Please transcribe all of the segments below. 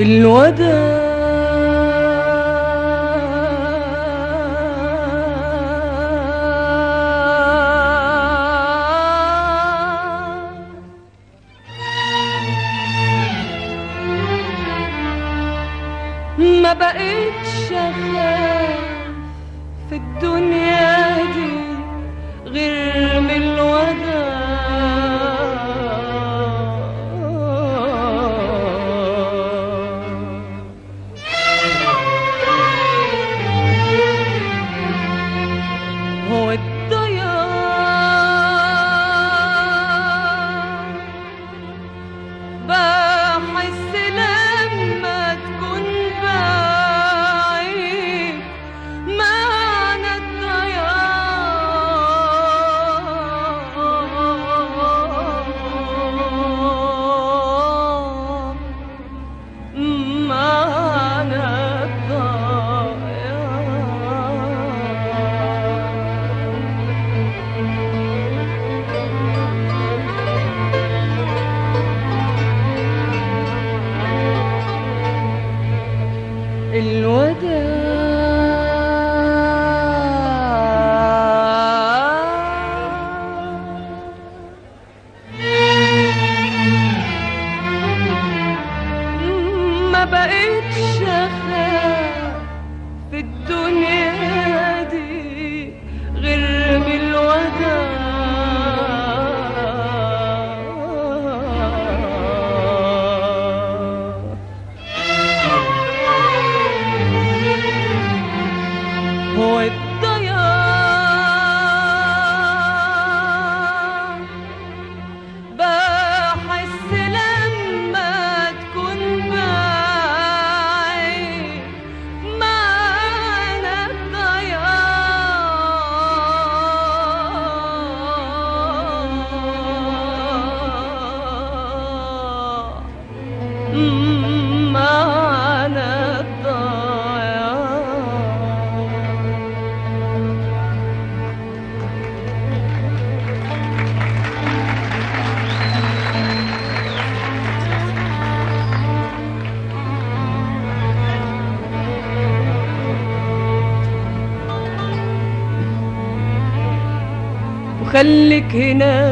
الوداع ما بقتش اخاف في الدنيا دي غير من الوداع هو الضياع بحس لما تكون بعيد معنى الضياع معنى الضياع الوداع ما بقتش اخاف في الدنيا دي غير من الوداع هو الضياع بحس لما تكون بعيد معنى الضياع معنى الضياع وخليك هنا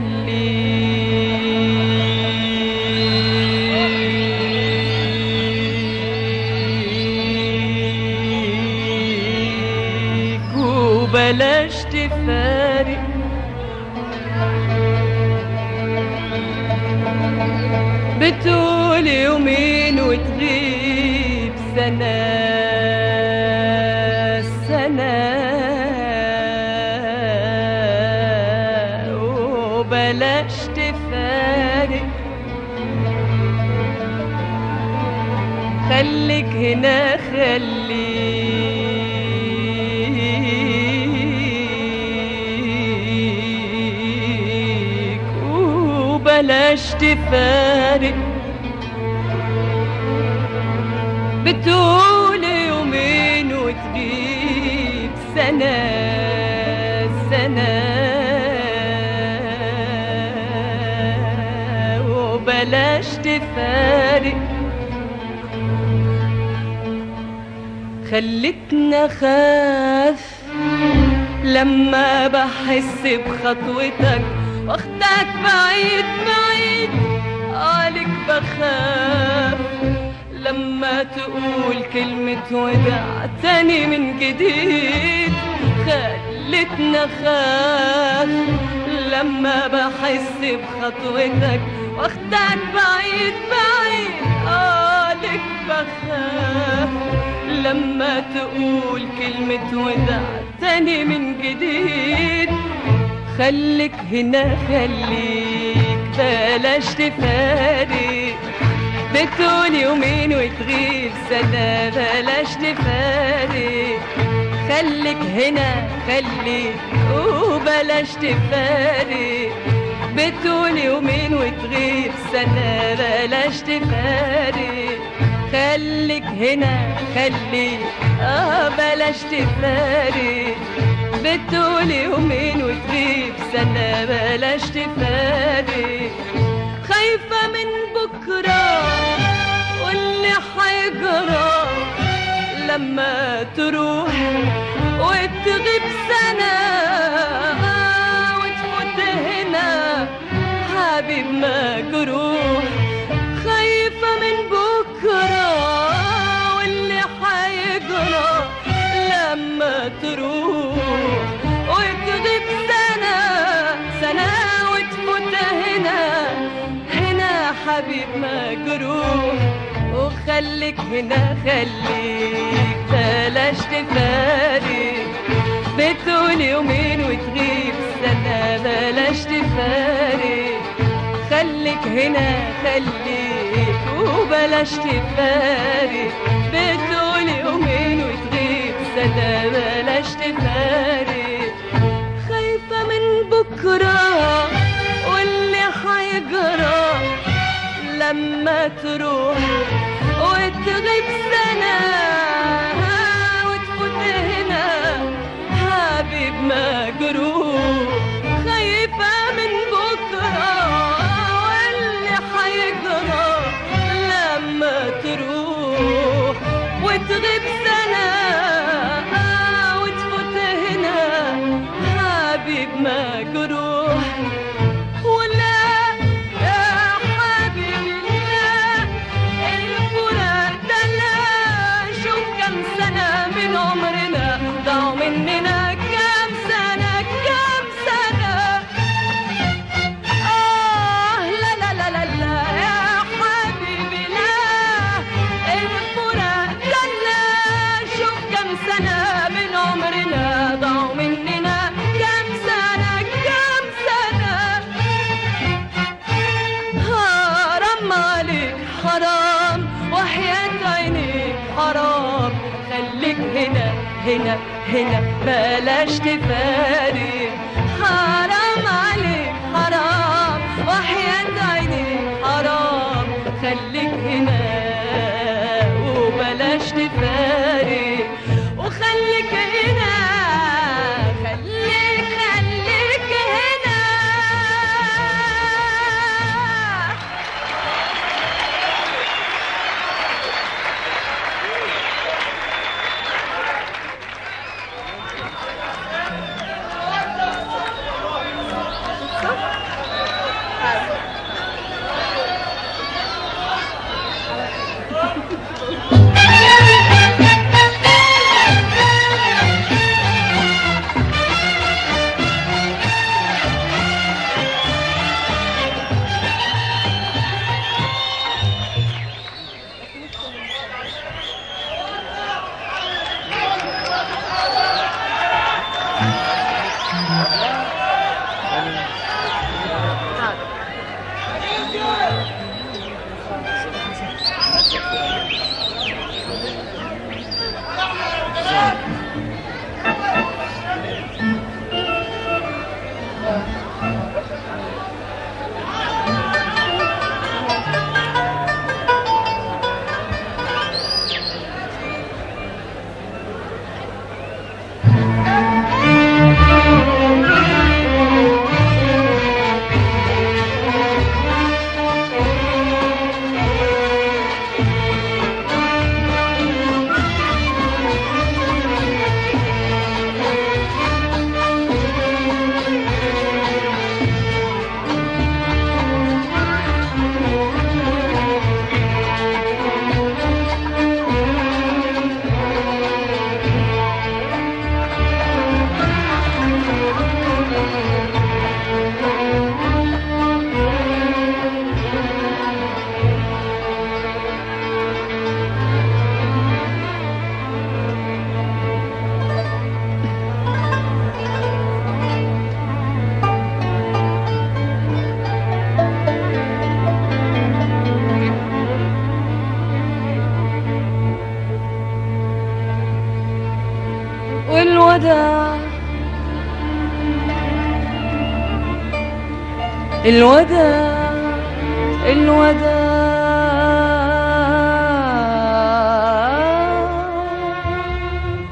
خليك وبلاش تفارق بتقول يومين وتغيب سنة سنة وبلاش تفارق خليك هنا خليك وبلاش تفارق بتقول يومين وتغيب سنة سنة وبلاش تفارق خلتنا خاف لما بحس بخطوتك واخدك بعيد بعيد عليك بخاف لما تقول كلمة وداع تاني من جديد خلتنا خاف لما بحس بخطوتك واخدك بعيد بعيد عليك بخاف لما تقول كلمة وداع تاني من جديد خليك هنا خليك بلاش تفارق بتقول يومين وتغيب سنة بلاش تفارق خليك هنا خليك وبلاش تفارق بتقول يومين وتغيب سنة بلاش تفارق خليك هنا خليك اه بلاش تفارق بتقول يومين وتغيب سنة بلاش تفارق خايفة من بكرة واللي حيجرى لما تروح وتغيب سنة وتفوت هنا حبيب مجروح خايفة من بكرة واللي حيجرى لما تروح وتغيب سنة سنة وتفوت هنا هنا حبيب مجروح وخليك هنا خليك بلاش تفارق بتقول يومين وتغيب سنة بلاش تفارق خليك هنا خليك وبلاش تفارق بتقول يومين وتغيب سنة بلاش تفارق خايفة من بكرة واللي حيجرى لما تروح وتغيب سنة وتفوت هنا حبيب مجروح خايفة من بكرة واللي حيجرى لما تروح وتغيب سنة وتفوت هنا حبيب مجروح ولا يا حبيبي لا الفراق ده لا شوف كم سنة من عمرنا ضاعوا مننا كم سنة كم سنة آه لا لا لا لا لا يا حبيبي لا الفراق ده لا شوف كم سنة من عمرنا ضاعوا مننا كم سنة كم سنة حرام عليك حرام وحياة عينيك حرام خليك هنا هنا هنا بلاش تفارق حرام عليك حرام وحياة عينيك حرام خليك هنا وبلاش تفارق وخليك هنا خليك خليك هنا والوداع الوداع الوداع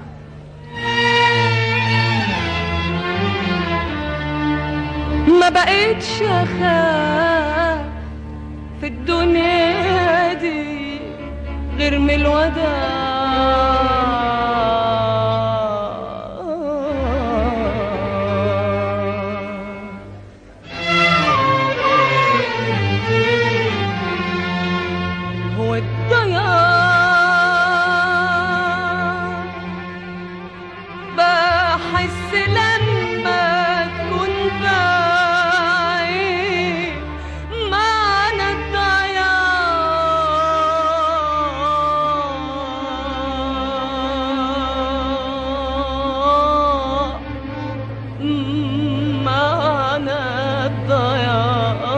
ما بقيتش اخاف في الدنيا دي الوداع هو الضياع بحس لما تكون بعيد معنى الضياع معنى الضياع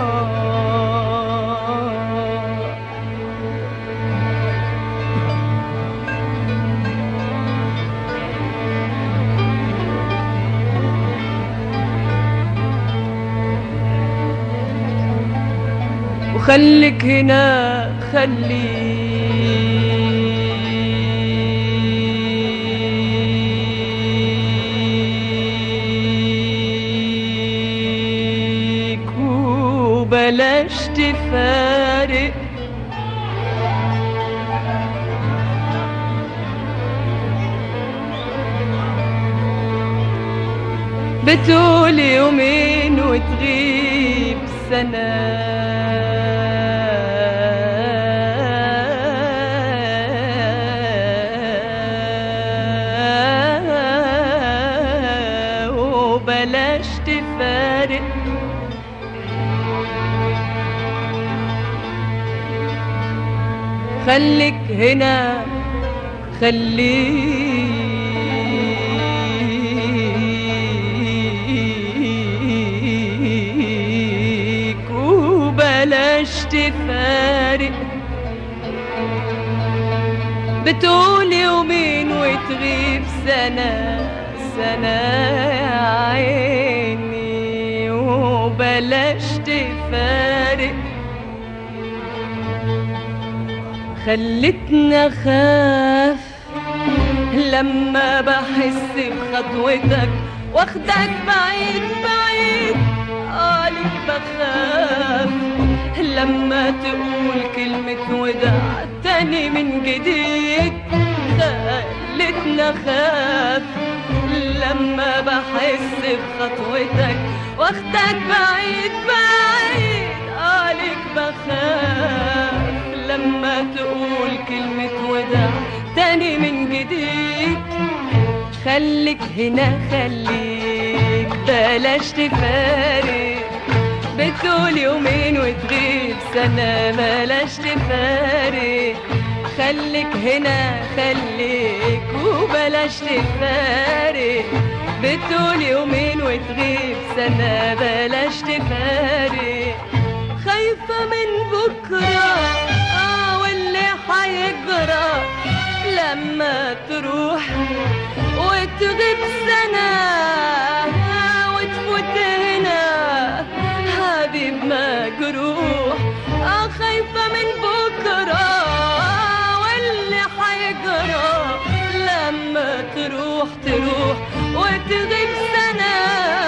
وخليك هنا خليك وبلاش تفارق بتقول يومين وتغيب سنة وبلاش تفارق خليك هنا خليك وبلاش تفارق بتقول يومين وتغيب سنة سنة يا عيني وبلاش تفارق خلتنا خاف لما بحس بخطوتك واخدك بعيد بعيد قالك بخاف لما تقول كلمة وداع تاني من جديد خلتنا خاف لما بحس بخطوتك واخدك بعيد بعيد قالك بخاف لما تقول كلمة وداع تاني من جديد خليك هنا خليك بلاش تفارق بتقول يومين وتغيب سنة بلاش تفارق خليك هنا خليك وبلاش تفارق بتقول يومين وتغيب سنة بلاش تفارق خايفة من بكرة آه واللي حيجرى لما تروح وتغيب سنة وتفوت هنا حبيب مجروح آه خايفة من بكرة واللي حيجرى لما تروح تروح وتغيب سنة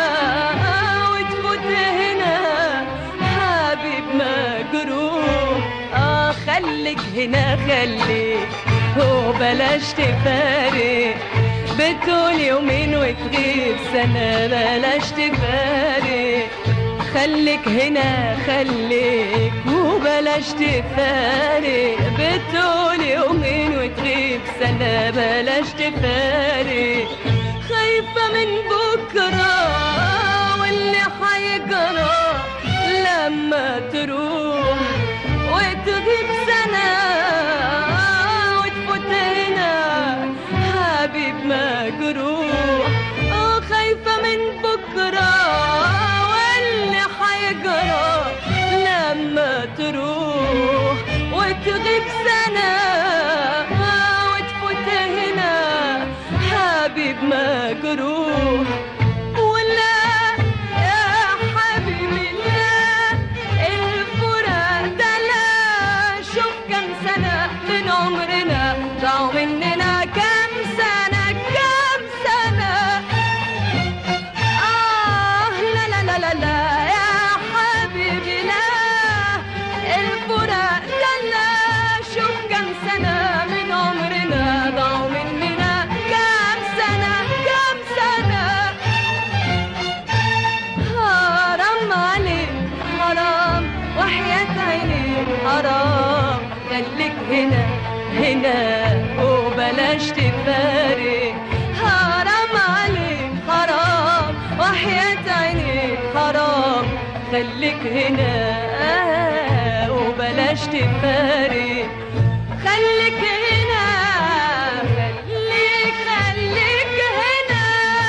وتفوت هنا حبيب مجروح آه خليك هنا خليك وبلاش تفارق بتقول يومين وتغيب سنة بلاش تفارق خليك هنا خليك وبلاش تفارق بتقول يومين وتغيب سنة بلاش تفارق خايفة من بكرة واللي حيجرى لما تروح وتغيب سنة وتفوت هنا حبيب مجروح اه خايفة من بكرة واللي حيجرى لما تروح وتغيب سنة وتفوت هنا حبيب مجروح ولا يا حبيبي لا الفراق ده لا شوف كم سنة من عمرنا ضاعوا مننا كم سنة كم سنة آه لا لا لا لا لا يا حبيبي لا الفراق لا لا شوف كم سنة هنا وبلاش تفارق حرام عليك حرام وحياة عينيك حرام خليك هنا وبلاش تفارق خليك هنا خليك خليك هنا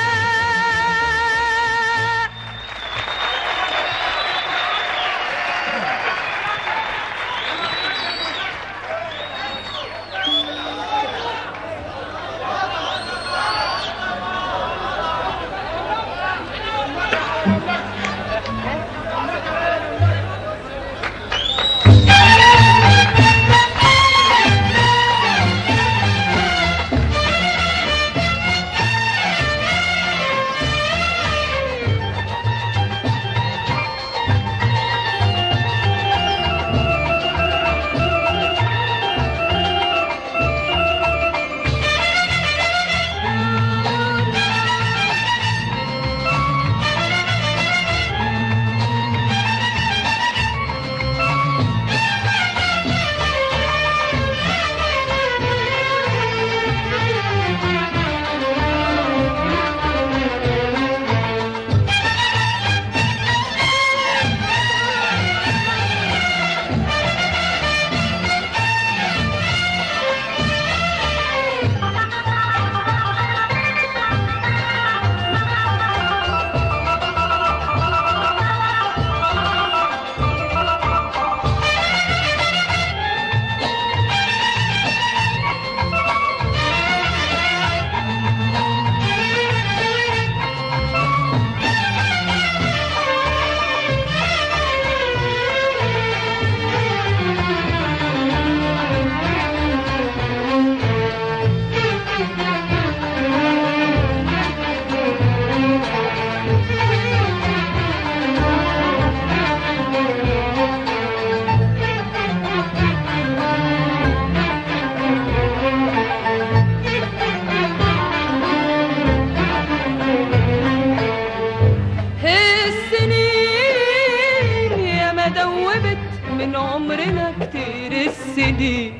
السنين يا ما دوبت من عمرنا كتير السنين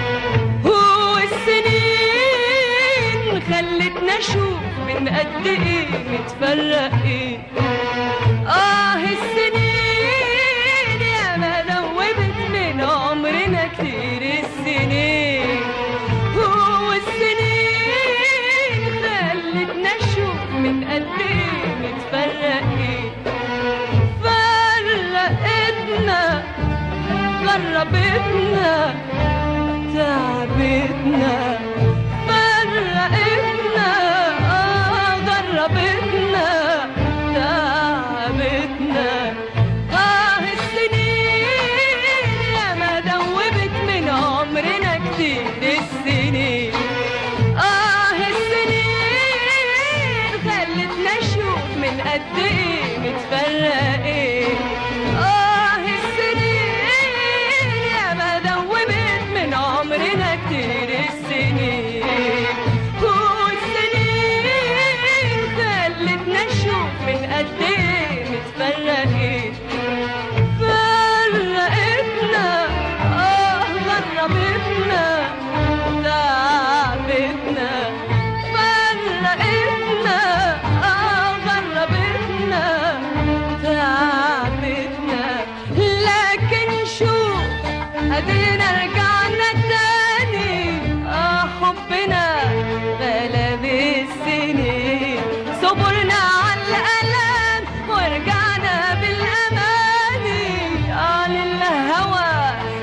هو السنين خلتنا نشوف من قد ايه متفرقين اه السنين يا ما دوبت من عمرنا كتير السنين هو السنين خلتنا نشوف من قد ايه متفرقين فرقتنا غربتنا تعبتنا فرقتنا آه غربتنا تعبتنا آه السنين يا ما دوبت من عمرنا كتير السنين آه السنين خلتنا نشوف من قد ايه متفرقين آه السنين يا ما دوبت من عمرنا كتير السنين هو السنين خلتنا نشوف من قد ايه متفرقين فرقتنا اه غربتنا تعبتنا فرقتنا اه غربتنا تعبتنا لكن شوف ادينا رجعنا تاني اه حبنا غلب السنين صبرنا على الالم ورجعنا بالاماني اه للهوى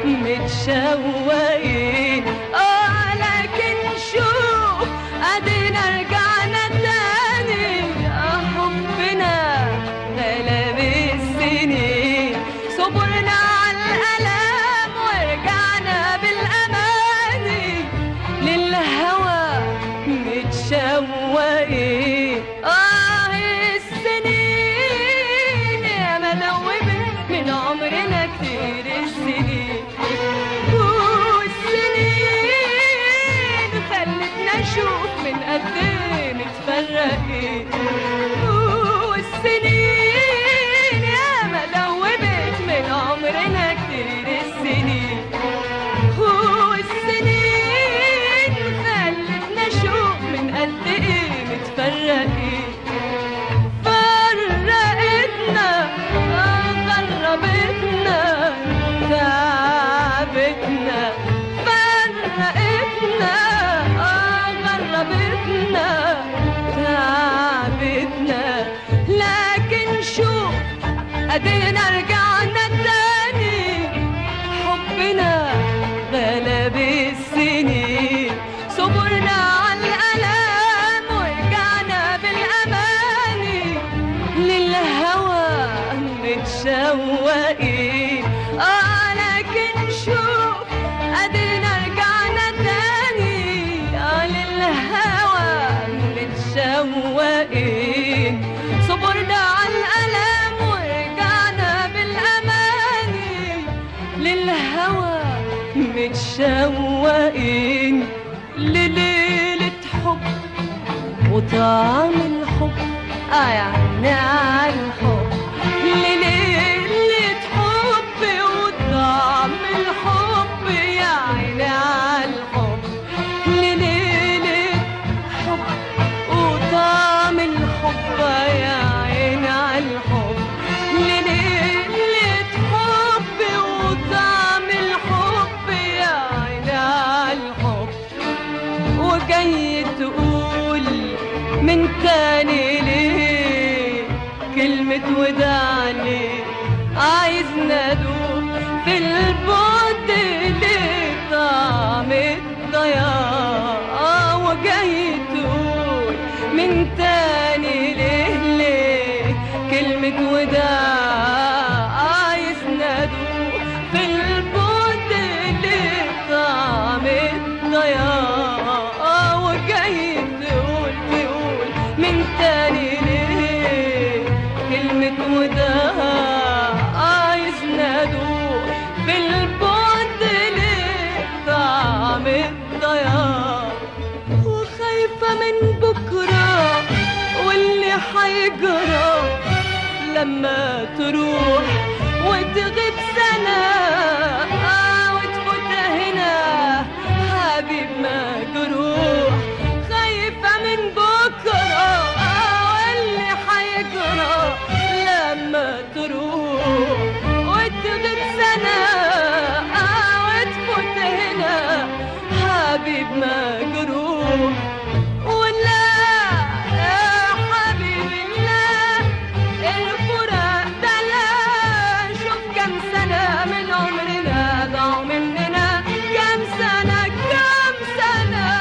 متشوقين اه لكن شوف ادينا رجعنا تاني اه حبنا غلب السنين صبرنا على الالم ورجعنا بالاماني للهوى متشوقين اه السنين يا ما دوبت من عمرنا كتير السنين والسنين خلتنا نشوف من قد ايه متفرقين والسنين يا ما دوبت من عمرنا كتير السنين والسنين وطعم الحب اه يعني على الحب لليلة حب وطعم الحب يا عيني على الحب لليلة حب وطعم الحب يا عيني على الحب لليلة حب وطعم الحب يا عيني على الحب وجاي تقول من تاني ليه كلمة وداع ليه عايز ندوب في البعد ليه طعم الضياع وجاي تقول من تاني ليه ليه كلمة وداع عايز ندوب في البعد ليه طعم الضياع وجاي تقول تقول من تاني ليه كلمة وداع عايز ندوب في البعد ليه طعم الضياع وخايفة من بكرة واللي حيجرى لما تروح وتغيب سنة آه وتفوت هنا حبيب مجروح خايفة من بكرة آه واللي حيجرى لما تروح وتغيب سنة آه وتفوت هنا حبيب مجروح ولا يا حبيبي لا الفراق ده لا شوف كم سنة من عمرنا ضاعوا مننا كم سنة كم سنة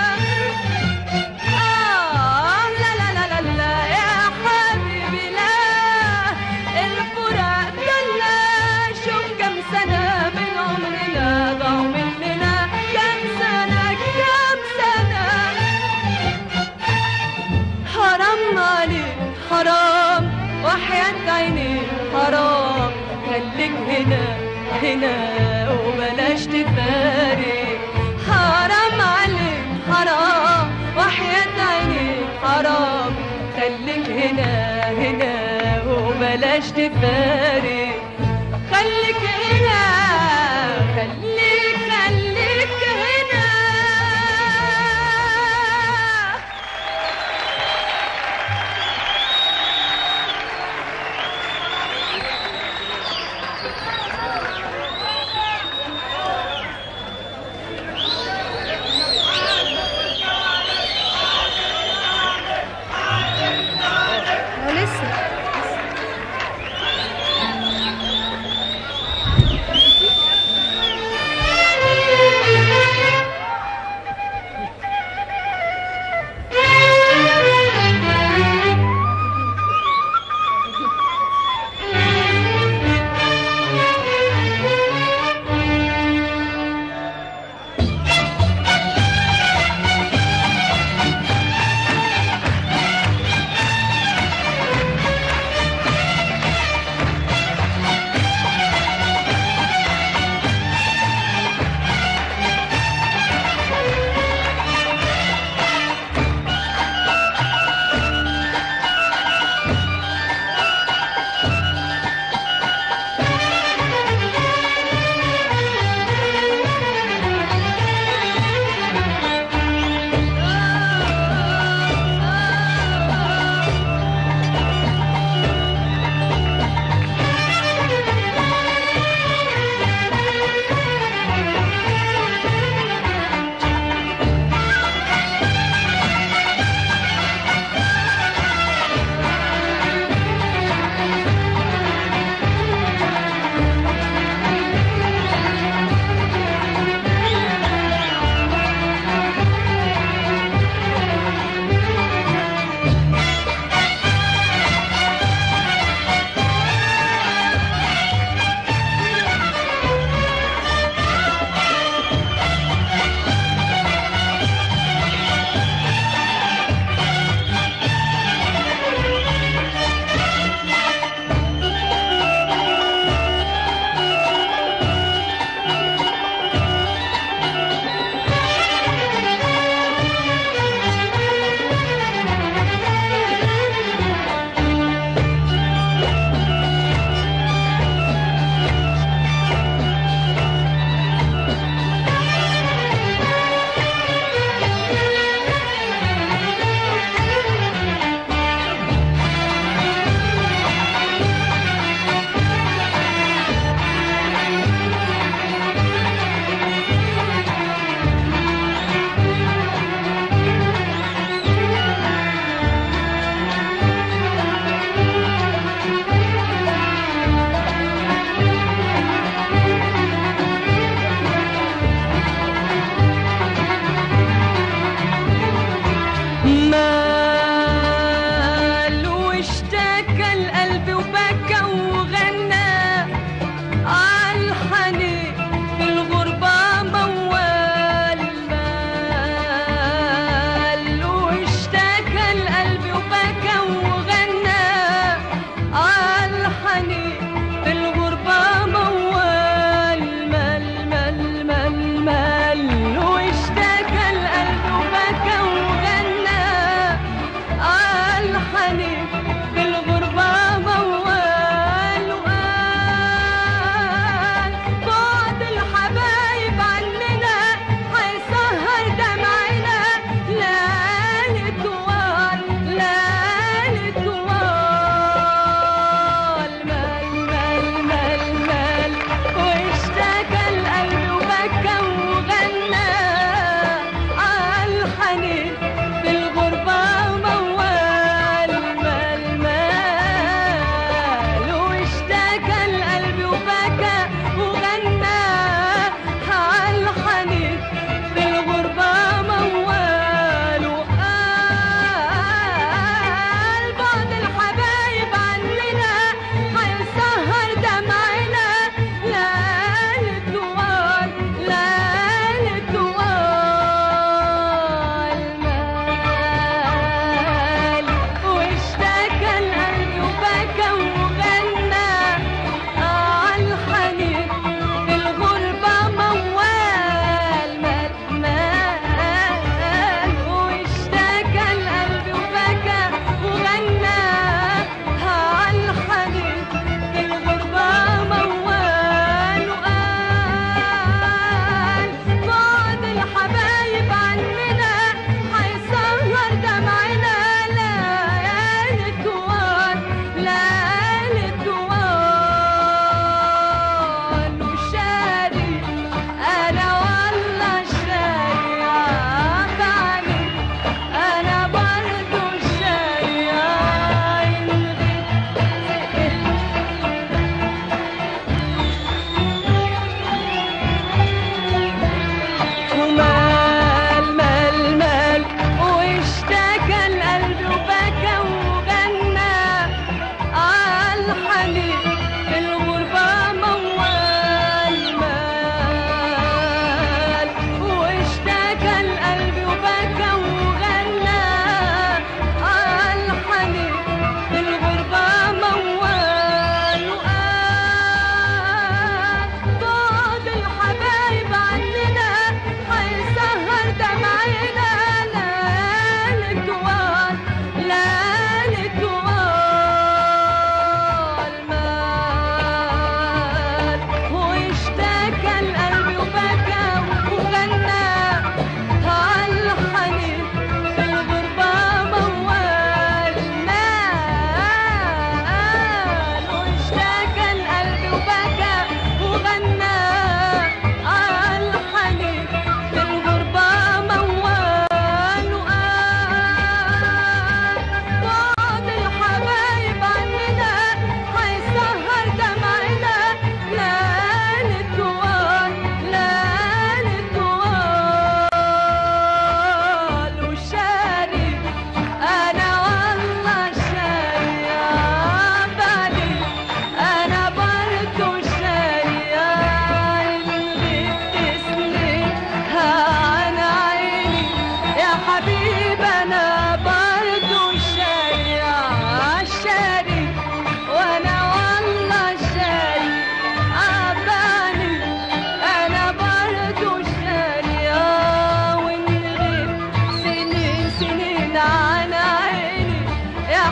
آه لا لا لا لا لا يا حبيبي لا الفراق ده لا شوف كم سنة من عمرنا ضاعوا مننا كم سنة كم سنة حرام عليك حرام وحياة عيني حرام خليك هنا هنا وبلاش تفارق حرام عليك حرام وحياة عيني حرام خليك هنا هنا وبلاش تفارق خليك هنا خليك خليك هنا هو لسه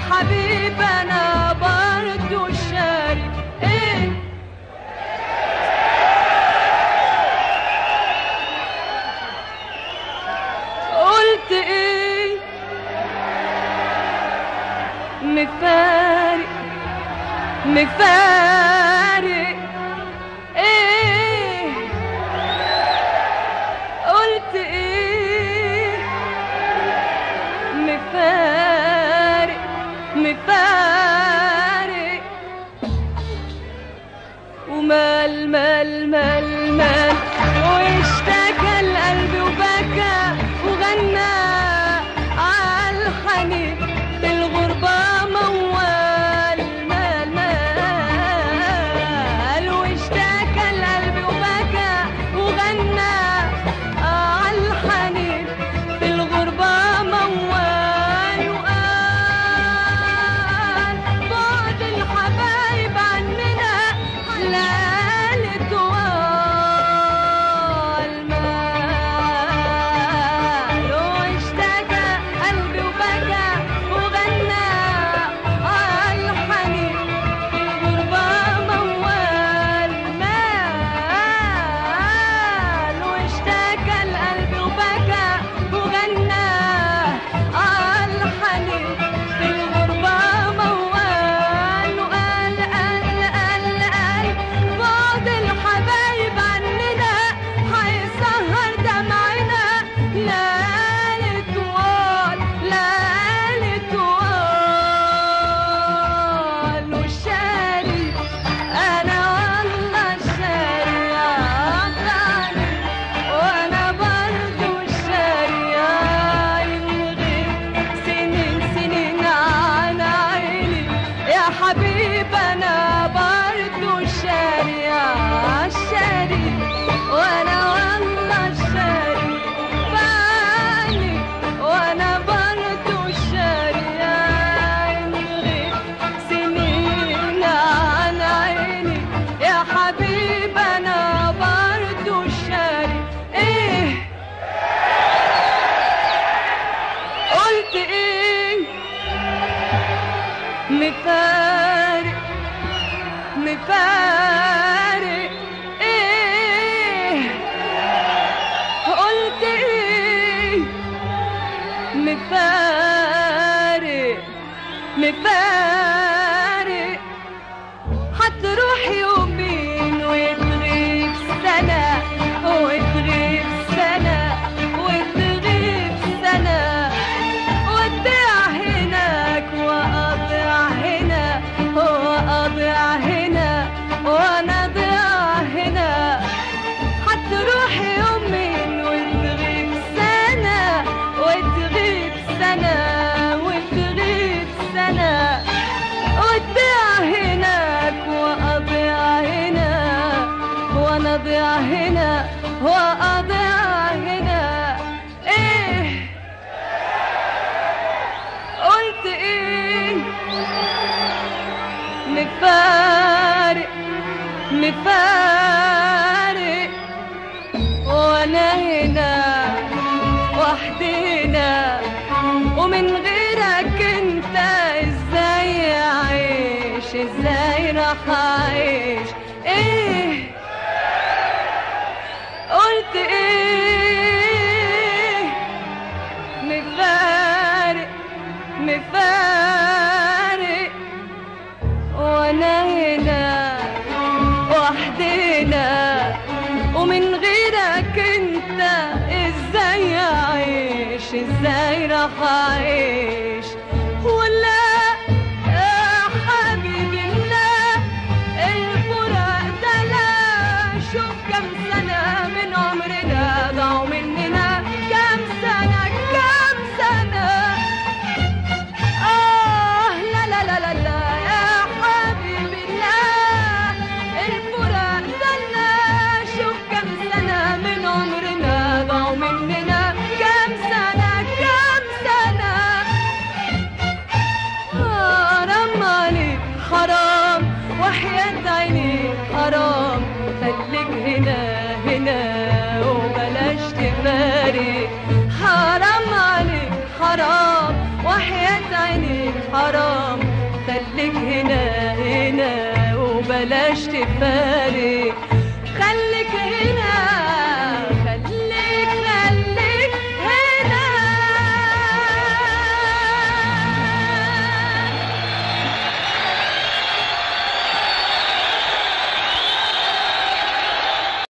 حبيب انا برضو شاري ايه قلت ايه مفارق مفارق ايه قلت ايه مفارق مفارق ومال مال مال مال واشتكى القلب وبكى وغنى عالحنين في الغربة موال مال مال واشتكى القلب وبكى وغنى عالحنين في الغربة موال وقال بعد الحبايب عننا ليالي طوال مال واشتكى قلبي وبكى وغنى الحنين في الغربة موال مال واشتكى القلب وبكى وغنى الحنين في الغربة موال وقال قال قال قال بعد الحبايب عننا هيسهر دمعنا ليالي طوال ليالي طوال وشاري انا والله شاري عطاني وانا برضو شاري يمغي سنين سنين عن عيني يا حبيب انا برضو شاري شاري وانا والله شاري بالي وانا برضو شاري يمغي سنين عن عيني يا حبيب انا برضو شاري ايه قلت ايه مفارق مفارق ايه قلت ايه مفارق مفارق هتروح يومين وتغيب سنة وتغيب سنة وتغيب سنة وتضيع هناك وأضيع هنا وأضيع هنا وأنا ضيع هنا هتروح يومين وتغيب سنة وتغيب سنة وتغيب سنة وتضيع هناك وأضيع هنا وأنا ضيع هنا وأضيع هنا إيه قلت إيه مفارق مفارق وانا هنا وحدينا ومن غيرك انت ازاي اعيش ازاي راح اعيش ايه قلت ايه مفارق مفارق وانا هنا وحدنا ومن غيرك انت ازاي اعيش ازاي راح اعيش ولا يا حبيبي لا الفراق ده لا شوف كم سنة من عمرنا ضاعوا مننا كم سنة كم سنة آه لا لا لا لا لا يا حبيبي لا الفراق دلنا شوف كم سنة من عمرنا ضاعوا مننا كم سنة كم سنة احتفالي